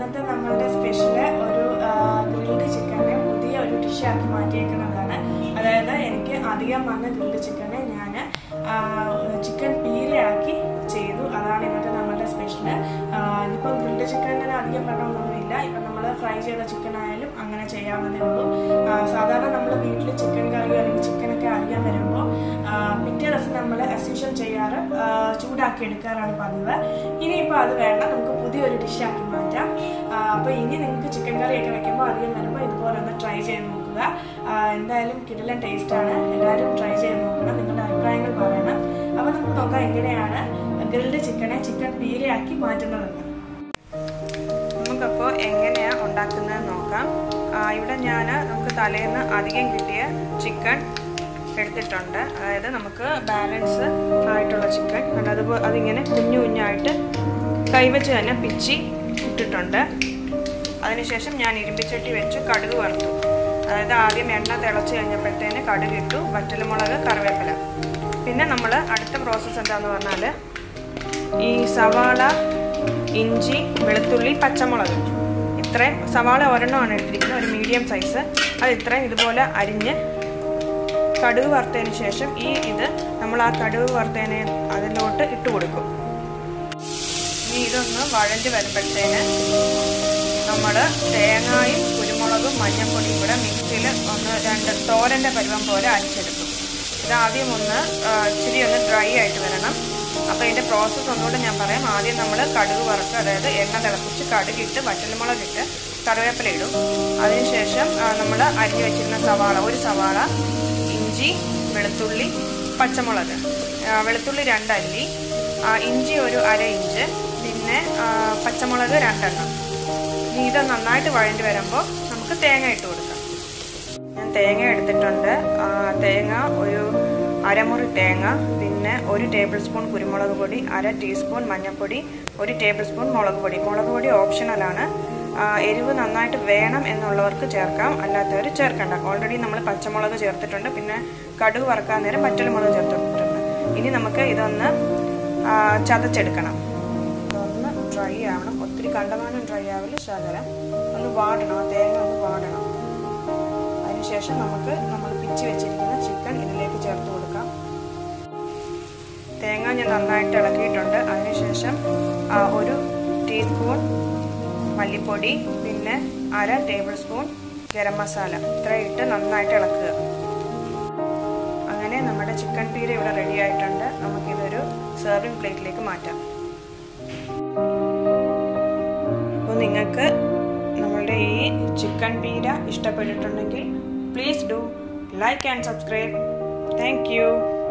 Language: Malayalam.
ഇന്നത്തെ നമ്മളുടെ സ്പെഷ്യല് ഒരു ഗ്രിൽഡ് ചിക്കനെ പുതിയ ഒരു ഡിഷാക്കി മാറ്റിയേക്കുന്നതാണ് അതായത് എനിക്ക് അധികം വന്ന ഗ്രിൽഡ് ചിക്കനെ ഞാൻ ചിക്കൻ പീരയാക്കി ചെയ്തു അതാണ് ഇന്നത്തെ നമ്മളുടെ സ്പെഷ്യല് ഇപ്പം ഗ്രിൽഡ് ചിക്കനിന് അധികം വെള്ളമൊന്നുമില്ല ഇപ്പം നമ്മൾ ഫ്രൈ ചെയ്ത ചിക്കൻ ആയാലും അങ്ങനെ ചെയ്യാവുന്നതേ ഉള്ളൂ ആ, സാധാരണ നമ്മൾ വീട്ടിൽ ചിക്കൻ കറിയോ അല്ലെങ്കിൽ ചിക്കനൊക്കെ അറിയാൻ വരുമ്പോൾ പിറ്റേ ദിവസം നമ്മൾ അസ്യൂഷൻ ചെയ്യാറ് ആ, ചൂടാക്കി എടുക്കാറാണ് പതിവ് ഇനിയിപ്പോൾ അത് വേണ്ട നമുക്ക് പുതിയൊരു ഡിഷാക്കി മാറ്റാം അപ്പോൾ ഇനി നിങ്ങൾക്ക് ചിക്കൻ കറിയൊക്കെ വെക്കുമ്പോൾ അധികം വരുമ്പോൾ ഇതുപോലെ ഒന്ന് ട്രൈ ചെയ്ത് നോക്കുക ആ, എന്തായാലും കിടലൻ ടേസ്റ്റാണ് എല്ലാവരും ട്രൈ ചെയ്ത് നോക്കണം നിങ്ങളുടെ അഭിപ്രായങ്ങൾ പറയണം അപ്പോൾ നമുക്ക് നോക്കാം എങ്ങനെയാണ് ഗ്രിൽഡ് ചിക്കനെ ചിക്കൻ പീരയാക്കി മാറ്റുന്നതെന്ന് നമുക്കപ്പോൾ എങ്ങനെയാണ് ഉണ്ടാക്കുന്നതെന്ന് നോക്കാം ആ, ഇവിടെ ഞാൻ നമുക്ക് തലേന്ന് അധികം കിട്ടിയ ചിക്കൻ എടുത്തിട്ടുണ്ട് അതായത് നമുക്ക് ബാലൻസ് ആയിട്ടുള്ള ചിക്കൻ കണ്ടോ അതുപോലെ അതിങ്ങനെ കുഞ്ഞു കുഞ്ഞായിട്ട് കൈവച്ച് തന്നെ പിച്ചി ഇട്ടിട്ടുണ്ട് അതിനുശേഷം ഞാൻ ഇരുമ്പിച്ചട്ടി വെച്ച് കടുക് വറുത്തു അതായത് ആദ്യം എണ്ണ തിളച്ച് കഴിഞ്ഞപ്പോഴത്തേന് കടുക് ഇട്ടു വറ്റൽമുളക് കറിവേപ്പില പിന്നെ നമ്മൾ അടുത്ത പ്രോസസ്സ് എന്താണെന്ന് പറഞ്ഞാൽ ഈ സവാള ഇഞ്ചി വെളുത്തുള്ളി പച്ചമുളക് ഇത്രയും സവാള ഒരെണ്ണമാണ് എടുത്തിരിക്കുന്നത് ഒരു മീഡിയം സൈസ് അത് ഇത്രയും ഇതുപോലെ അരിഞ്ഞ് കടുക് വറുത്തതിന് ശേഷം ഈ ഇത് നമ്മൾ ആ കടുക് വറുത്തതിനെ അതിലോട്ട് ഇട്ട് കൊടുക്കും ഇനി ഇതൊന്ന് വഴഞ്ഞ് വരുമ്പോഴത്തേന് നമ്മൾ തേങ്ങായും കുരുമുളകും മഞ്ഞൾപ്പൊടിയും കൂടെ മിക്സിയിൽ ഒന്ന് രണ്ട് തോരൻ്റെ പരുവം പോലെ അരിച്ചെടുക്കും ഇതാദ്യം ഒന്ന് ആ, ഇച്ചിരി ഒന്ന് ഡ്രൈ ആയിട്ട് വരണം അപ്പോൾ ഇതിൻ്റെ പ്രോസസ്സ് ഒന്നുകൂടെ ഞാൻ പറയാം ആദ്യം നമ്മൾ കടുക് വറുക്കുക അതായത് എണ്ണ തിളപ്പിച്ച് കടുകിട്ട് വറ്റൽമുളകിട്ട് കറിവേപ്പില ഇടും അതിനുശേഷം നമ്മൾ അരിഞ്ഞു വെച്ചിരുന്ന സവാള ഒരു സവാള ഇഞ്ചി വെളുത്തുള്ളി പച്ചമുളക് ആ, വെളുത്തുള്ളി രണ്ടല്ലി ആ, ഇഞ്ചി ഒരു അര ഇഞ്ച് പിന്നെ ആ, പച്ചമുളക് രണ്ടെണ്ണം ഇനി ഇത് നന്നായിട്ട് വഴണ്ടി വരുമ്പോൾ നമുക്ക് തേങ്ങ ഇട്ട് കൊടുക്കാം ഞാൻ തേങ്ങ എടുത്തിട്ടുണ്ട് ആ, തേങ്ങ ഒരു അരമുറി തേങ്ങ പിന്നെ ഒരു ടേബിൾ സ്പൂൺ കുരുമുളക് പൊടി അര ടീസ്പൂൺ മഞ്ഞൾപ്പൊടി ഒരു ടേബിൾ സ്പൂൺ മുളക് പൊടി മുളക് പൊടി ഓപ്ഷണലാണ് ആ, എരിവ് നന്നായിട്ട് വേണം എന്നുള്ളവർക്ക് ചേർക്കാം അല്ലാത്തവർ ചേർക്കണ്ട ഓൾറെഡി നമ്മൾ പച്ചമുളക് ചേർത്തിട്ടുണ്ട് പിന്നെ കടുക് വറക്കാൻ നേരം പച്ചമുളക് ചേർത്തിട്ടുണ്ട് ഇനി നമുക്ക് ഇതൊന്ന് ആ, ചതച്ചെടുക്കണം ഇതൊന്ന് ഡ്രൈ ആവണം ഒത്തിരി കണ്ടമാനം ഡ്രൈ ആവില്ല ശകലം ഒന്ന് വാടണം ആ തേങ്ങ ഒന്ന് വാടണം അതിനുശേഷം നമുക്ക് നമ്മൾ പിച്ചി വെച്ചിരിക്കുന്ന ചിക്കൻ ഇതിലേക്ക് ചേർത്ത് കൊടുക്കാം തേങ്ങ ഞാൻ നന്നായിട്ട് ഇളക്കിയിട്ടുണ്ട് അതിനുശേഷം ആ, ഒരു ടീസ്പൂൺ മല്ലിപ്പൊടി പിന്നെ അര ടേബിൾ സ്പൂൺ ഗരം മസാല ഇത്ര ഇട്ട് നന്നായിട്ട് ഇളക്കുക അങ്ങനെ നമ്മുടെ ചിക്കൻ പീര ഇവിടെ റെഡി ആയിട്ടുണ്ട് നമുക്കിതൊരു സെർവിങ് പ്ലേറ്റിലേക്ക് മാറ്റാം അപ്പോൾ നിങ്ങൾക്ക് നമ്മളുടെ ഈ ചിക്കൻ പീര ഇഷ്ടപ്പെട്ടിട്ടുണ്ടെങ്കിൽ please do like and subscribe thank U